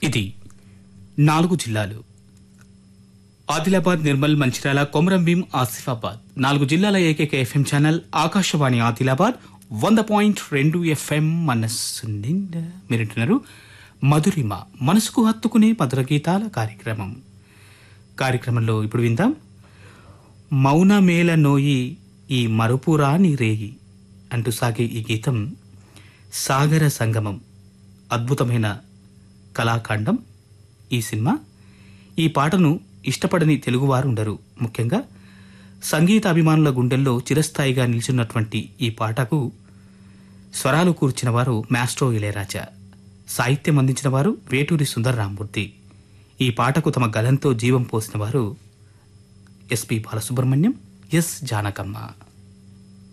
ఇది నాలుగు జిల్లాలు ఆదిలాబాద్ నిర్మల్ మంచిర్యాల కొమరం భీం ఆసిఫాబాద్ నాలుగు జిల్లాల ఏకైక ఎఫ్ఎం ఛానల్ ఆకాశవాణి ఆదిలాబాద్ వంద పాయింట్ రెండు ఎఫ్ఎం మనస్సు నిండా మీరింటున్నారు మధురిమ మనసుకు హత్తుకునే మధుర గీతాల కార్యక్రమం కార్యక్రమంలో ఇప్పుడు విందాం మౌనమేల నోయి ఈ మరుపురాని రేయి అంటూ సాగే ఈ గీతం సాగర సంగమం అద్భుతమైన కళాఖండం ఈ సినిమా ఈ పాటను ఇష్టపడని తెలుగువారు ఉండరు ముఖ్యంగా సంగీత అభిమానుల గుండెల్లో చిరస్థాయిగా నిలిచున్నటువంటి ఈ పాటకు స్వరాలు కూర్చిన వారు మాస్ట్రో ఇళయరాజా సాహిత్యం అందించిన వారు వేటూరి సుందరరామూర్తి ఈ పాటకు తమ గలంతో జీవం పోసిన వారు ఎస్పి బాలసుబ్రహ్మణ్యం ఎస్ జానకమ్మ